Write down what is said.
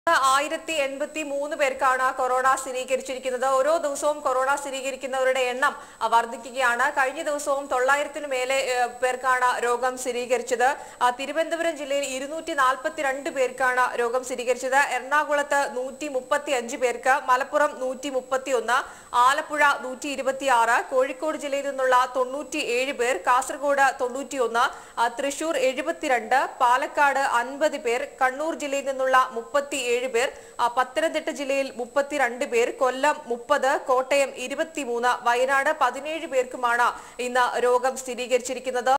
ആയിരത്തി എൺപത്തി മൂന്ന് പേർക്കാണ് കൊറോണ സ്ഥിരീകരിച്ചിരിക്കുന്നത് ഓരോ ദിവസവും കൊറോണ സ്ഥിരീകരിക്കുന്നവരുടെ എണ്ണം ആ, വർദ്ധിക്കുകയാണ് കഴിഞ്ഞ ദിവസവും തൊള്ളായിരത്തിനു മേലെ ഏ, പേർക്കാണ് രോഗം സ്ഥിരീകരിച്ചത് ആ, തിരുവനന്തപുരം ജില്ലയിൽ ഇരുന്നൂറ്റി നാൽപ്പത്തിരണ്ട് പേർക്കാണ് രോഗം സ്ഥിരീകരിച്ചത് എറണാകുളത്ത് നൂറ്റി മുപ്പത്തി അഞ്ച് പേർക്ക് മലപ്പുറം നൂറ്റി മുപ്പത്തി ഒന്ന് ആലപ്പുഴ നൂറ്റി ഇരുപത്തി ആറ് കോഴിക്കോട് ജില്ലയിൽ നിന്നുള്ള തൊണ്ണൂറ്റി ഏഴ് പേർ കാസർഗോഡ് തൊണ്ണൂറ്റി ഒന്ന് തൃശൂർ എഴുപത്തിരണ്ട് പാലക്കാട് അൻപത് പേർ കണ്ണൂർ ജില്ലയിൽ നിന്നുള്ള മുപ്പത്തി ഏഴ് പേർ ആ, പത്തനംതിട്ട ജില്ലയിൽ മുപ്പത്തിരണ്ട് പേർ കൊല്ലം മുപ്പത് കോട്ടയം ഇരുപത്തിമൂന്ന് വയനാട് പതിനേഴ് പേർക്കുമാണ് ഇന്ന് രോഗം സ്ഥിരീകരിച്ചിരിക്കുന്നത്